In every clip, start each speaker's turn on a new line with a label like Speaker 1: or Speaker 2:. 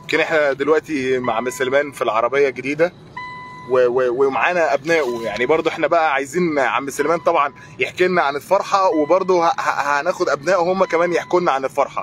Speaker 1: يمكن احنا دلوقتي مع عم سليمان في العربيه الجديده و- و- ومعانا ابنائه يعني برضه احنا بقى عايزين عم سليمان طبعا يحكي لنا عن الفرحه وبرضه ه- ه- هناخد ابنائه هم كمان يحكوا لنا عن الفرحه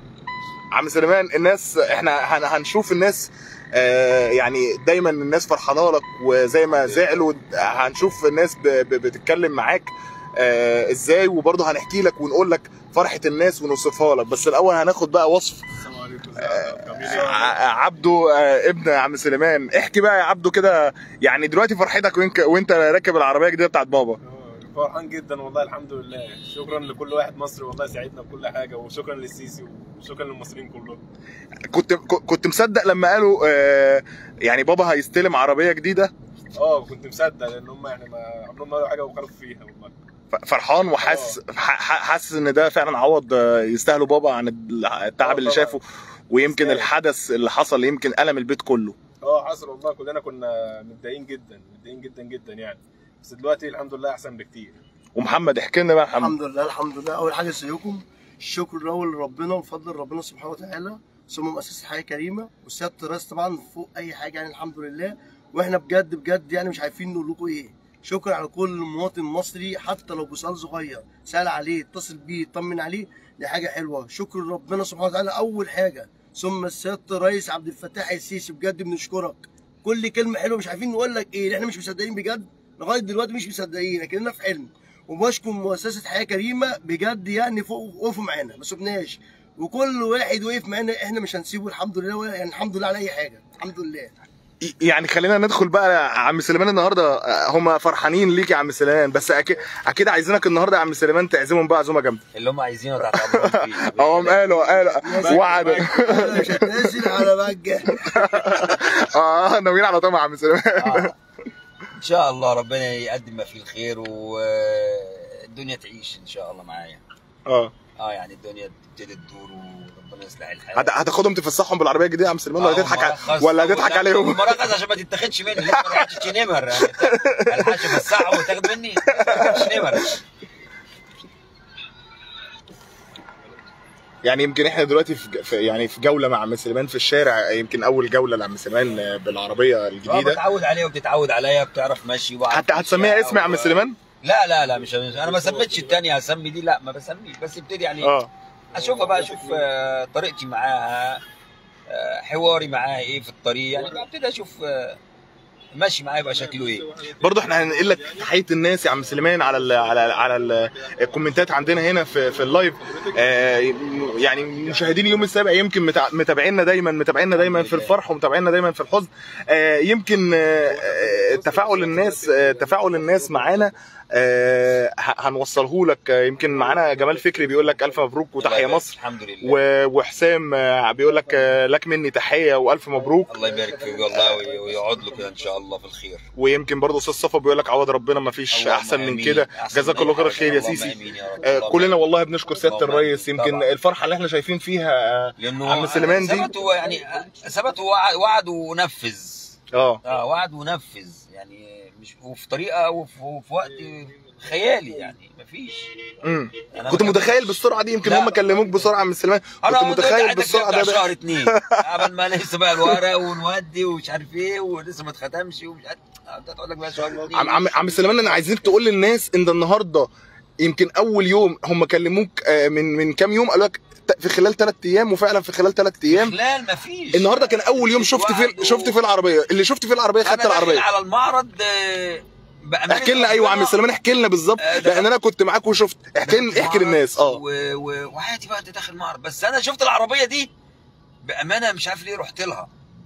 Speaker 1: عم سليمان الناس احنا هن- هنشوف الناس آه، يعني دايما الناس فرحانه لك وزي ما زعلوا هنشوف الناس ب- ب- بتتكلم معاك آه، ازاي وبرضه هنحكي لك ونقول لك فرحه الناس ونوصفها لك بس الاول هناخد بقى وصف
Speaker 2: السلام عليكم ازيك
Speaker 1: ع- عبده آه، ابن عم سليمان احكي بقى يا عبده كده يعني دلوقتي فرحتك وانت وانت راكب العربيه الجديده بتاعت بابا
Speaker 2: فرحان جدا والله الحمد لله شكرا لكل واحد مصري والله ساعدنا بكل حاجه وشكرا للسيسي وشكرا للمصريين كلهم
Speaker 1: كنت ك- كنت مصدق لما قالوا آه، يعني بابا هيستلم عربيه جديده
Speaker 2: اه كنت مصدق لان هم يعني ما عمرهم ما قالوا حاجه وخالفوا فيها والله
Speaker 1: ف- فرحان وحاسس ح- ح- حاسس ان ده فعلا عوض آه، يستاهلوا بابا عن التعب
Speaker 2: آه
Speaker 1: اللي
Speaker 2: طبعاً.
Speaker 1: شافه ويمكن
Speaker 2: يستاهل.
Speaker 1: الحدث اللي حصل يمكن ألم البيت كله
Speaker 2: اه حصل والله كلنا كنا متضايقين جدا متضايقين جدا جدا يعني بس دلوقتي الحمد لله احسن بكتير
Speaker 1: ومحمد احكي لنا بقى محمد
Speaker 3: الحمد لله الحمد لله اول حاجه ازيكم الشكر الاول لربنا وفضل ربنا سبحانه وتعالى ثم مؤسسه حياه كريمه وسياده الرئيس طبعا فوق اي حاجه يعني الحمد لله واحنا بجد بجد يعني مش عارفين نقول لكم ايه شكرا على كل مواطن مصري حتى لو بسؤال صغير سال عليه اتصل بيه اطمن عليه دي حاجه حلوه شكر ربنا سبحانه وتعالى اول حاجه ثم سياده الرئيس عبد الفتاح السيسي بجد بنشكرك كل كلمه حلوه مش عارفين نقول لك ايه احنا مش مصدقين بجد لغايه دلوقتي مش مصدقين لكننا في حلم وبشكر مؤسسه حياه كريمه بجد يعني فوق وقفوا معانا ما سبناش وكل واحد وقف معانا احنا مش هنسيبه الحمد لله يعني الحمد لله على اي حاجه الحمد لله
Speaker 1: يعني خلينا ندخل بقى عم سليمان النهارده هم فرحانين ليك يا عم سليمان بس اكيد اكيد عايزينك النهارده يا عم سليمان تعزمهم بقى عزومه جامده
Speaker 4: اللي هم عايزينه تحت امرهم فيه
Speaker 1: هم قالوا قالوا وعدوا
Speaker 3: أنا مش هتنازل على بجه
Speaker 1: اه ناويين على طمع يا عم سليمان
Speaker 4: آه. ان شاء الله ربنا يقدم ما فيه الخير والدنيا تعيش ان شاء الله معايا
Speaker 1: اه
Speaker 4: اه يعني الدنيا تبتدي تدور وربنا يصلح الحال
Speaker 1: هت- هتاخدهم تفسحهم بالعربيه الجديده يا عم سليمان ولا
Speaker 4: آه،
Speaker 1: تضحك ع-
Speaker 4: ومرخص
Speaker 1: ولا هتضحك
Speaker 4: ولا-
Speaker 1: عليهم
Speaker 4: ومرخص عشان ما تتاخدش مني لسه ما رحتش نمر يعني الحاج مساعه وتاخد مني ما تتاخدش نمر
Speaker 1: يعني يمكن احنا دلوقتي في ج- في- يعني في جوله مع عم سليمان في الشارع يمكن اول جوله لعم سليمان بالعربيه
Speaker 4: اه
Speaker 1: الجديده
Speaker 4: بتعود عليها وبتتعود عليا بتعرف ماشي وعارف
Speaker 1: حتى هتسميها
Speaker 4: تمشي
Speaker 1: اسم يا عم
Speaker 4: و-
Speaker 1: سليمان
Speaker 4: لا لا لا مش انا ما سميتش الثانيه هسمي دي لا ما بسميش بس ابتدي يعني
Speaker 1: اه
Speaker 4: اشوفها بقى اشوف آه، طريقتي معاها آه، حواري معاها ايه في الطريق يعني ببتدي اشوف آه، ماشي معايا يبقى شكله ايه
Speaker 1: برضه احنا هننقل لك تحيه الناس يا عم سليمان على ال على ال على ال الكومنتات عندنا هنا في في اللايف آه يعني مشاهدين اليوم السابع يمكن متع- متابعينا دايما متابعينا دايما في الفرح ومتابعينا دايما في الحزن آه يمكن آه آه، تفاعل الناس آه تفاعل الناس معانا آه ه- هنوصله لك آه، يمكن معانا جمال فكري بيقول لك الف مبروك وتحيه مصر
Speaker 4: الحمد لله
Speaker 1: و- وحسام آه، بيقول لك آه، لك مني تحيه والف مبروك
Speaker 4: الله يبارك فيك والله وي- ويقعد له كده ان شاء الله في الخير
Speaker 1: ويمكن برضه استاذ صفا بيقول لك عوض ربنا ما فيش
Speaker 4: اللهم
Speaker 1: احسن من
Speaker 4: آمين.
Speaker 1: كده
Speaker 4: أحسن
Speaker 1: جزاك
Speaker 4: من
Speaker 1: الله
Speaker 4: أي
Speaker 1: خير
Speaker 4: حاجة.
Speaker 1: الخير يا
Speaker 4: اللهم
Speaker 1: سيسي
Speaker 4: آمين يا رب.
Speaker 1: آه،
Speaker 4: اللهم
Speaker 1: كلنا
Speaker 4: آمين.
Speaker 1: والله بنشكر سياده
Speaker 4: اللهم
Speaker 1: الرئيس
Speaker 4: آمين.
Speaker 1: يمكن
Speaker 4: طبعاً.
Speaker 1: الفرحه اللي احنا شايفين فيها آه،
Speaker 4: لانه
Speaker 1: عم سليمان دي
Speaker 4: ثبت هو يعني ثبت ووعد وعد ونفذ
Speaker 1: اه
Speaker 4: اه وعد ونفذ يعني مش وفي طريقه وفي, وفي وقت خيالي يعني مفيش
Speaker 1: امم
Speaker 4: أنا
Speaker 1: كنت
Speaker 4: ما
Speaker 1: متخيل
Speaker 4: كملتش.
Speaker 1: بالسرعه دي يمكن
Speaker 4: لا.
Speaker 1: هم كلموك بسرعه عم سليمان كنت
Speaker 4: انا
Speaker 1: متخيل بالسرعه ده
Speaker 4: ده شهر اتنين قبل ما لسه بقى الورق ونودي ومش عارف ايه ولسه ما اتختمش ومش عارف انت تقول لك بقى شهر اتنين
Speaker 1: عم عم عم سليمان انا عايزينك تقول للناس ان النهارده يمكن اول يوم هم كلموك آه، من من كام يوم قالوا لك ت- في خلال ثلاث ايام وفعلا في خلال ثلاث ايام
Speaker 4: خلال ما فيش
Speaker 1: النهارده كان اول يوم شفت في شفت في العربيه اللي شفت فيه العربيه خدت
Speaker 4: أنا داخل
Speaker 1: العربيه
Speaker 4: على المعرض آه، بأمانة
Speaker 1: احكي لنا ايوه يا عم
Speaker 4: ربنا
Speaker 1: سليمان احكي لنا بالظبط
Speaker 4: آه، ده-
Speaker 1: لان انا كنت معاك وشفت احكي
Speaker 4: دخلت
Speaker 1: احكي
Speaker 4: معرض
Speaker 1: للناس اه
Speaker 4: و... و... وعادي بقى انت داخل معرض بس انا شفت العربيه دي بامانه مش عارف ليه رحت لها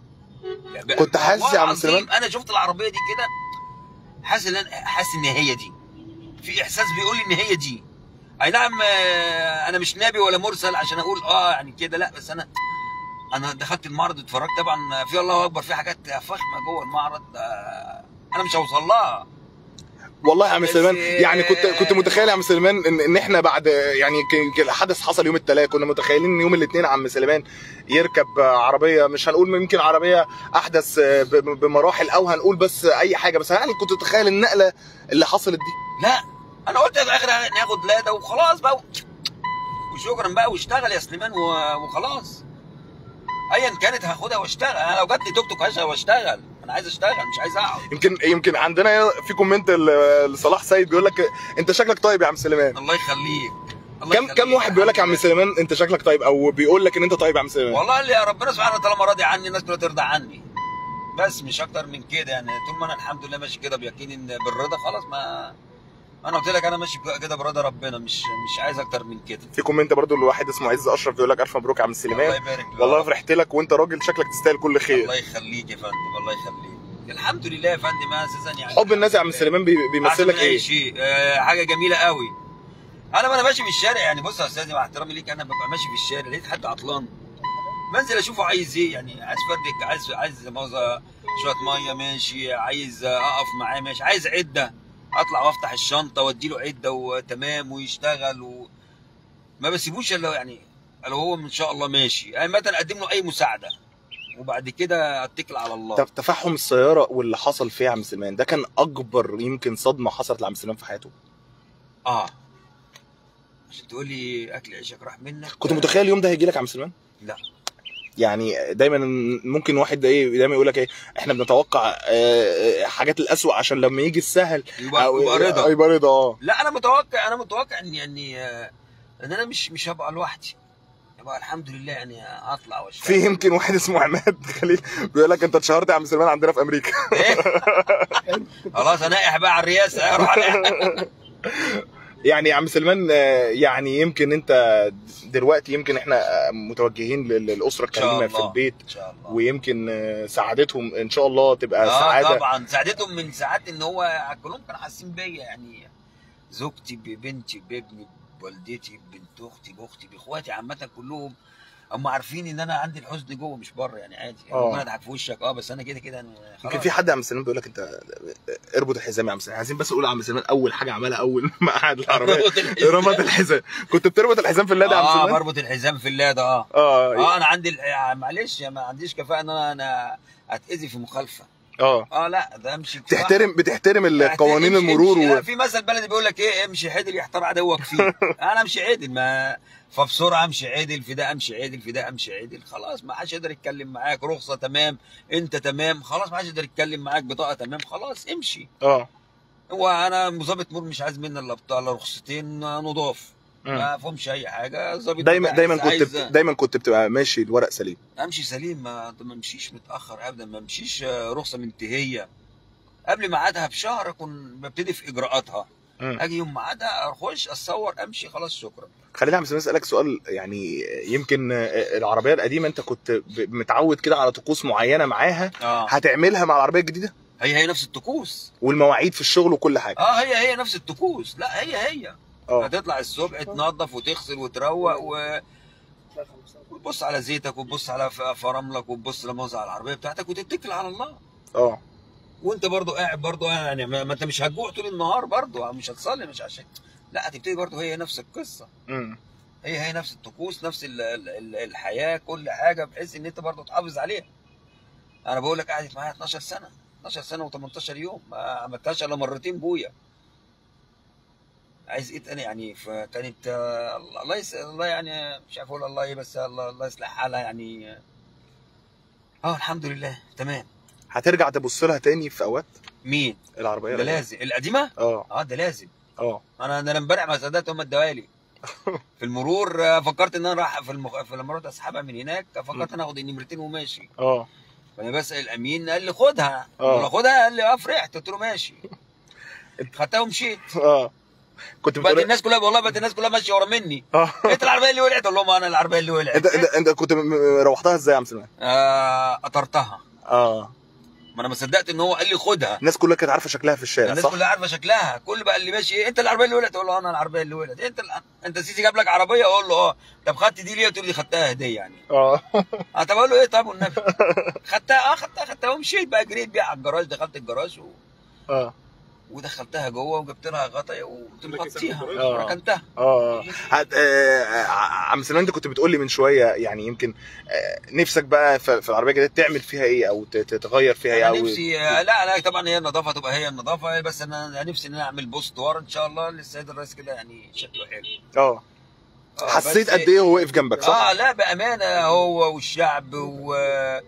Speaker 4: يعني
Speaker 1: كنت حاسس يا
Speaker 4: والله
Speaker 1: عم
Speaker 4: العظيم
Speaker 1: سليمان؟
Speaker 4: انا شفت العربيه دي كده حاسس ان أنا- حاسس ان هي دي في احساس بيقول لي ان هي دي اي نعم آه، انا مش نبي ولا مرسل عشان اقول اه يعني كده لا بس انا انا دخلت المعرض اتفرجت طبعا في الله اكبر في حاجات فخمه جوه المعرض آه، انا مش هوصل لها
Speaker 1: والله يا عم
Speaker 4: بس-
Speaker 1: سليمان يعني كنت كنت متخيل يا عم سليمان ان, إن احنا بعد يعني ك- ك- الحدث حصل يوم الثلاث كنا متخيلين ان يوم الاثنين عم سليمان يركب عربيه مش هنقول يمكن عربيه احدث ب- بمراحل او هنقول بس اي حاجه بس يعني كنت متخيل النقله اللي حصلت دي
Speaker 4: لا انا قلت في الاخر ناخد لاده وخلاص بقى وشكرا بقى واشتغل يا سليمان و- وخلاص ايا كانت هاخدها واشتغل انا لو جات لي توك توك هشغل واشتغل انا عايز اشتغل مش عايز اقعد
Speaker 1: يمكن يمكن عندنا في كومنت ل- لصلاح سيد بيقول لك انت شكلك طيب يا عم سليمان
Speaker 4: الله يخليك الله
Speaker 1: كم
Speaker 4: يخليك.
Speaker 1: كم واحد بيقول لك يا عم سليمان انت شكلك طيب او بيقول لك ان انت طيب يا عم سليمان
Speaker 4: والله اللي ربنا سبحانه وتعالى ما راضي عني الناس كلها ترضى عني بس مش اكتر من كده يعني طول ما انا الحمد لله ماشي كده بيقين ان بالرضا خلاص ما انا قلت لك انا ماشي كده برضا ربنا مش مش عايز اكتر من كده
Speaker 1: في كومنت برضو لواحد اسمه عز اشرف بيقول لك الف مبروك يا عم
Speaker 4: الله
Speaker 1: سليمان
Speaker 4: يبارك لك.
Speaker 1: والله فرحت لك وانت راجل شكلك تستاهل كل خير
Speaker 4: الله يخليك يا فندم الله يخليك الحمد لله يا فندم انا اساسا يعني
Speaker 1: حب الناس يا عم سليمان بي- بيمثل
Speaker 4: أحسن
Speaker 1: لك
Speaker 4: من اي
Speaker 1: ايه
Speaker 4: شيء آه حاجه جميله قوي انا وانا ماشي في الشارع يعني بص يا استاذي مع احترامي ليك انا ببقى ماشي في الشارع لقيت حد عطلان بنزل اشوفه عايز ايه يعني عايز فردك عايز عايز موزه شويه ميه ماشي عايز اقف معاه ماشي عايز عده اطلع وافتح الشنطه وادي له عده وتمام ويشتغل و... ما بسيبوش الا يعني لو هو ان شاء الله ماشي يعني مثلا اقدم له اي مساعده وبعد كده اتكل على الله
Speaker 1: طب تفحم السياره واللي حصل فيها يا عم سليمان ده كان اكبر يمكن صدمه حصلت لعم سليمان في حياته
Speaker 4: اه عشان تقول لي اكل عيشك راح منك
Speaker 1: كنت متخيل اليوم ده هيجي لك يا عم سليمان
Speaker 4: لا
Speaker 1: يعني دايما ممكن واحد ايه دايما يقول لك ايه احنا بنتوقع آه، آه، حاجات الاسوء عشان لما يجي السهل
Speaker 4: يبقى,
Speaker 1: أو-
Speaker 4: يبقى رضا
Speaker 1: آه، يبقى رضا اه
Speaker 4: لا انا متوقع انا متوقع ان يعني آه، ان انا مش مش هبقى لوحدي يبقى الحمد لله يعني اطلع واشتغل
Speaker 1: في يمكن واحد اسمه عماد خليل بيقول لك انت اتشهرت يا عم سليمان عندنا في امريكا
Speaker 4: إيه؟ خلاص اناقح بقى على الرئاسه اروح أناقح.
Speaker 1: يعني يا عم سلمان آه، يعني يمكن انت دلوقتي يمكن احنا آه، متوجهين لل- للاسره
Speaker 4: إن شاء
Speaker 1: الكريمه في
Speaker 4: الله.
Speaker 1: البيت
Speaker 4: ان شاء الله
Speaker 1: ويمكن آه، سعادتهم ان شاء الله تبقى
Speaker 4: اه
Speaker 1: سعاده
Speaker 4: طبعا ساعدتهم من ساعات ان هو كلهم كانوا حاسين بيا يعني زوجتي ببنتي بابني بوالدتي ببنت اختي باختي باخواتي عامه كلهم هم عارفين ان انا عندي الحزن جوه مش بره يعني عادي
Speaker 1: آه.
Speaker 4: ممكن اضحك في وشك اه بس انا كده كده انا
Speaker 1: يمكن
Speaker 4: خلاص.
Speaker 1: في حد يا عم سلمان بيقول لك انت اربط الحزام يا عم سلمان عايزين بس اقول يا عم سلمان اول حاجه عملها اول ما قعد العربيه
Speaker 4: ربط الحزام.
Speaker 1: ربط الحزام كنت بتربط الحزام في اللاد يا عم
Speaker 4: اه
Speaker 1: سلمان
Speaker 4: بربط الحزام في اللاده اه
Speaker 1: اه
Speaker 4: اه انا عندي ال- معلش ما عنديش كفاءه ان انا انا اتاذي في مخالفه
Speaker 1: اه
Speaker 4: اه لا ده امشي
Speaker 1: بتحترم بتحترم
Speaker 4: يعني
Speaker 1: قوانين
Speaker 4: امشي-
Speaker 1: المرور
Speaker 4: امشي.
Speaker 1: و...
Speaker 4: لا، في مثل بلدي بيقول لك ايه امشي عدل يحتار عدوك فيه انا امشي عدل ما فبسرعه امشي عدل في ده امشي عدل في ده امشي عدل خلاص ما حدش يقدر يتكلم معاك رخصه تمام انت تمام خلاص ما حدش يقدر يتكلم معاك بطاقه تمام خلاص امشي
Speaker 1: اه
Speaker 4: هو انا مظابط مرور مش عايز مني الا بطاقه إلا رخصتين نضاف
Speaker 1: مم.
Speaker 4: ما فهمش اي حاجه ظابط
Speaker 1: دايما
Speaker 4: مرور
Speaker 1: دايما
Speaker 4: عايز-
Speaker 1: كنت
Speaker 4: عايز-
Speaker 1: بت... دايما كنت بتبقى ماشي الورق سليم
Speaker 4: امشي سليم ما ما امشيش متاخر ابدا ما امشيش آه، رخصه منتهيه قبل ميعادها بشهر اكون ببتدي في اجراءاتها
Speaker 1: مم.
Speaker 4: اجي يوم ميعادها اخش اتصور امشي خلاص شكرا
Speaker 1: خليني يا عم سلمان اسالك سؤال يعني يمكن آه، العربيه القديمه انت كنت ب- متعود كده على طقوس معينه معاها
Speaker 4: اه
Speaker 1: هتعملها مع العربيه الجديده
Speaker 4: هي هي نفس الطقوس
Speaker 1: والمواعيد في الشغل وكل حاجه
Speaker 4: اه هي هي نفس الطقوس لا هي هي
Speaker 1: اه
Speaker 4: هتطلع الصبح تنظف وتغسل وتروق و... وتبص على زيتك وتبص على ف- فراملك وتبص لموزع على العربيه بتاعتك وتتكل على الله
Speaker 1: اه
Speaker 4: وانت برضو قاعد برضو يعني ما ما انت مش هتجوع طول النهار برضو مش هتصلي مش عشان لا هتبتدي برضو هي نفس القصه
Speaker 1: مم.
Speaker 4: هي هي نفس الطقوس نفس ال ال ال الحياه كل حاجه بحيث ان انت برضو تحافظ عليها انا بقول لك قعدت معايا 12 سنه 12 سنه و18 يوم ما عملتهاش الا مرتين بويا عايز ايه تاني يعني فكانت آه، الله يس... الله يعني مش عارف اقول الله ايه بس الله الله يصلح حالها يعني اه الحمد لله تمام
Speaker 1: هترجع تبص لها تاني في اوقات
Speaker 4: مين
Speaker 1: العربيه
Speaker 4: ده
Speaker 1: القديمة؟
Speaker 4: لازم القديمه
Speaker 1: اه
Speaker 4: اه ده لازم
Speaker 1: اه
Speaker 4: انا ده انا امبارح ما صدقت هم ادوالي في المرور آه، فكرت ان انا راح في, المخ... في لما رحت اسحبها من هناك فكرت ان اخد النمرتين وماشي
Speaker 1: اه
Speaker 4: فانا بسال الامين قال لي خدها
Speaker 1: آه.
Speaker 4: قلت له خدها قال لي اه فرحت قلت له ماشي خدتها ومشيت
Speaker 1: اه كنت
Speaker 4: بقت
Speaker 1: بتقول
Speaker 4: الناس كلها والله بقت الناس كلها ماشيه ورا مني
Speaker 1: اه
Speaker 4: انت العربيه اللي ولعت اقول لهم انا العربيه اللي ولعت
Speaker 1: انت انت انت كنت م- م- روحتها ازاي يا عم سلمان؟
Speaker 4: آه قطرتها
Speaker 1: اه
Speaker 4: ما انا ما صدقت ان هو قال لي خدها
Speaker 1: الناس كلها كانت عارفه شكلها في الشارع
Speaker 4: الناس
Speaker 1: صح؟
Speaker 4: كلها عارفه شكلها كل بقى اللي ماشي إيه؟ انت العربيه اللي ولعت اقول له انا العربيه اللي ولعت انت ال... انت سيسي جاب لك عربيه اقول له اه طب خدت دي ليه؟ تقول لي خدتها هديه يعني
Speaker 1: اه
Speaker 4: اه طب اقول له ايه طب والنبي خدتها اه خدتها خدتها ومشيت بقى جريت بيها على الجراج دخلت الجراج و...
Speaker 1: اه
Speaker 4: ودخلتها جوه وجبت لها غطا وقمت مغطيها
Speaker 1: آه.
Speaker 4: وركنتها
Speaker 1: اه هت... آه... عم سلمان انت كنت بتقول لي من شويه يعني يمكن آه... نفسك بقى في في العربيه الجديده تعمل فيها ايه او ت- تتغير فيها ايه
Speaker 4: انا
Speaker 1: او
Speaker 4: نفسي لا لا طبعا هي النظافه تبقى هي النظافه بس انا نفسي ان انا اعمل بوست ورا ان شاء الله للسيد الرئيس كده يعني شكله حلو
Speaker 1: اه
Speaker 4: آه،
Speaker 1: حسيت
Speaker 4: بس-
Speaker 1: قد ايه هو وقف جنبك صح؟
Speaker 4: اه لا بامانه هو والشعب و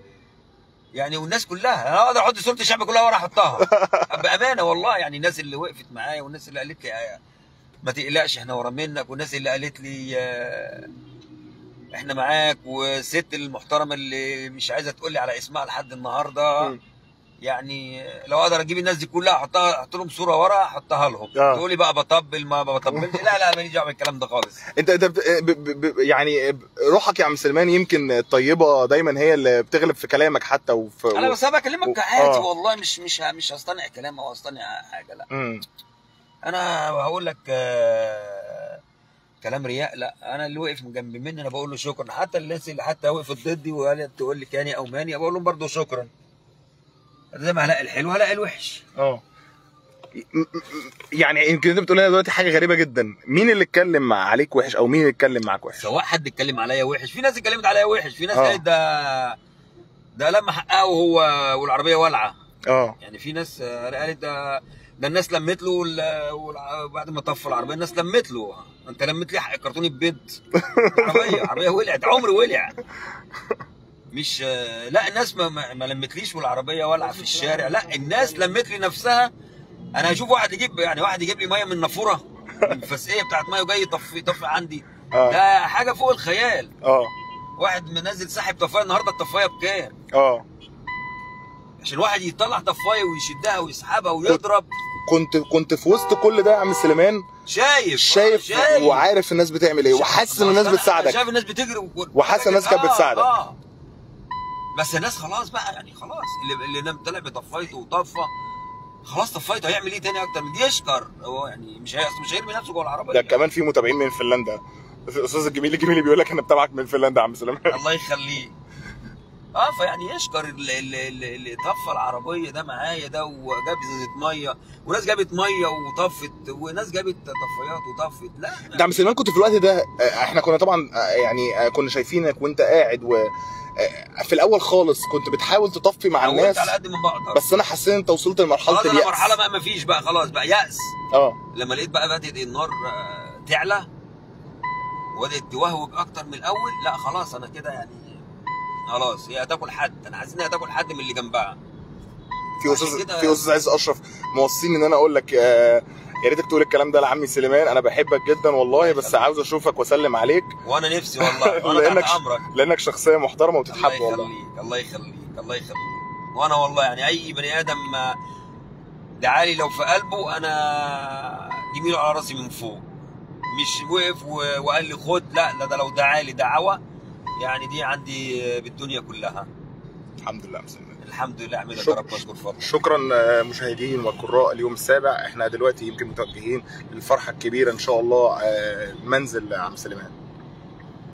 Speaker 4: يعني والناس كلها انا اقدر احط صوره الشعب كلها ورا احطها بامانه والله يعني الناس اللي وقفت معايا والناس اللي قالت لي آه، ما تقلقش احنا ورا منك والناس اللي قالت لي آه، احنا معاك والست المحترمه اللي مش عايزه تقول لي على اسمها لحد النهارده
Speaker 1: مم.
Speaker 4: يعني لو اقدر اجيب الناس دي كلها احطها احط لهم صوره ورا احطها لهم
Speaker 1: آه.
Speaker 4: تقول لي بقى بطبل ما بطبلش لا لا ماليش دعوه بالكلام ده خالص
Speaker 1: انت انت بت... ب... ب... ب... يعني روحك يا عم سلمان يمكن الطيبه دايما هي اللي بتغلب في كلامك حتى وفي
Speaker 4: انا بس انا بكلمك
Speaker 1: و-
Speaker 4: عادي
Speaker 1: آه.
Speaker 4: والله مش مش مش هصطنع كلام او هصطنع حاجه لا
Speaker 1: مم.
Speaker 4: انا هقول لك آه، كلام رياء لا انا اللي وقف جنب مني انا بقول له شكرا حتى الناس اللي حتى وقفت ضدي وقالت تقول لي كاني او ماني بقول لهم برضه شكرا زي ما هلاقي الحلو هلاقي الوحش
Speaker 1: اه م- م- يعني يمكن انت بتقول لنا دلوقتي حاجه غريبه جدا مين اللي اتكلم مع عليك وحش او مين اللي اتكلم معاك وحش
Speaker 4: سواء حد اتكلم عليا وحش في ناس اتكلمت عليا وحش في ناس
Speaker 1: آه.
Speaker 4: قالت ده ده لما حققه وهو والعربيه والعه
Speaker 1: اه
Speaker 4: يعني في ناس آه، قالت ده ده الناس لمت له وال- والع- بعد ما طفى العربيه الناس لمت له انت لمت لي حق كرتوني ببيض عربيه عربيه ولعت عمري ولع مش آه، لا الناس ما, ما, ما لمتليش والعربيه ولع في الشارع لا الناس لمت لي نفسها انا هشوف واحد يجيب يعني واحد يجيب لي ميه من نافوره من الفسقيه بتاعت ميه وجاي يطفي يطفي عندي
Speaker 1: اه
Speaker 4: ده حاجه فوق الخيال
Speaker 1: اه
Speaker 4: واحد منزل ساحب طفايه النهارده الطفايه بكام
Speaker 1: اه
Speaker 4: عشان واحد يطلع طفايه ويشدها ويسحبها ويضرب
Speaker 1: كنت كنت في وسط كل ده يا عم سليمان
Speaker 4: شايف
Speaker 1: شايف
Speaker 4: شايف
Speaker 1: وعارف الناس بتعمل ايه وحاسس ان الناس
Speaker 4: أنا
Speaker 1: بتساعدك
Speaker 4: شايف الناس بتجري و-
Speaker 1: وحاسس الناس كانت
Speaker 4: آه،
Speaker 1: بتساعدك.
Speaker 4: اه بس الناس خلاص بقى يعني خلاص اللي اللي نام طلع بطفايته وطفى خلاص طفايته هيعمل ايه تاني اكتر من دي يشكر هو يعني مش هي مش هيرمي نفسه جوه العربيه
Speaker 1: ده كمان في متابعين من فنلندا الاستاذ الجميل الجميل بيقول لك انا بتابعك من فنلندا يا عم سليمان
Speaker 4: الله يخليه اه فيعني يشكر اللي, اللي, اللي, اللي طفى العربيه ده معايا ده وجاب ازازه ميه وناس جابت ميه وطفت وناس جابت طفايات وطفت لا
Speaker 1: ده عم سليمان كنت في الوقت ده آه، احنا كنا طبعا آه، يعني آه، كنا شايفينك وانت قاعد و آه، في الاول خالص كنت بتحاول تطفي مع
Speaker 4: حاولت
Speaker 1: الناس
Speaker 4: على قد ما بقدر
Speaker 1: بس انا حسيت ان انت وصلت لمرحله
Speaker 4: خلاص انا
Speaker 1: اليأس
Speaker 4: مرحله بقى ما فيش بقى خلاص بقى يأس
Speaker 1: اه
Speaker 4: لما لقيت بقى بدأت النار آه، تعلى وبدأت توهوج اكتر من الاول لا خلاص انا كده يعني خلاص هي هتاكل حد انا حاسس انها هتاكل حد من اللي جنبها
Speaker 1: في
Speaker 4: عشان
Speaker 1: استاذ
Speaker 4: كده-
Speaker 1: في استاذ عايز اشرف موصيني ان انا اقول لك آه، يا ريتك تقول الكلام ده لعمي سليمان انا بحبك جدا والله بس عاوز اشوفك واسلم عليك
Speaker 4: وانا نفسي والله وانا
Speaker 1: لأنك
Speaker 4: تحت امرك
Speaker 1: لانك شخصيه محترمه
Speaker 4: الله
Speaker 1: وتتحب والله
Speaker 4: يخليك الله يخليك الله يخليك وانا والله يعني اي بني ادم آه، دعالي لو في قلبه انا جميله على راسي من فوق مش وقف و- وقال لي خد لا لا ده لو دعالي دعوه يعني دي عندي آه، بالدنيا كلها
Speaker 1: الحمد لله يا عم سليمان
Speaker 4: الحمد لله احمدك
Speaker 1: شكرا.
Speaker 4: يا رب واشكر فضلك
Speaker 1: شكرا آه، مشاهدين وقراء اليوم السابع احنا دلوقتي يمكن متوجهين للفرحه الكبيره ان شاء الله آه، منزل عم سليمان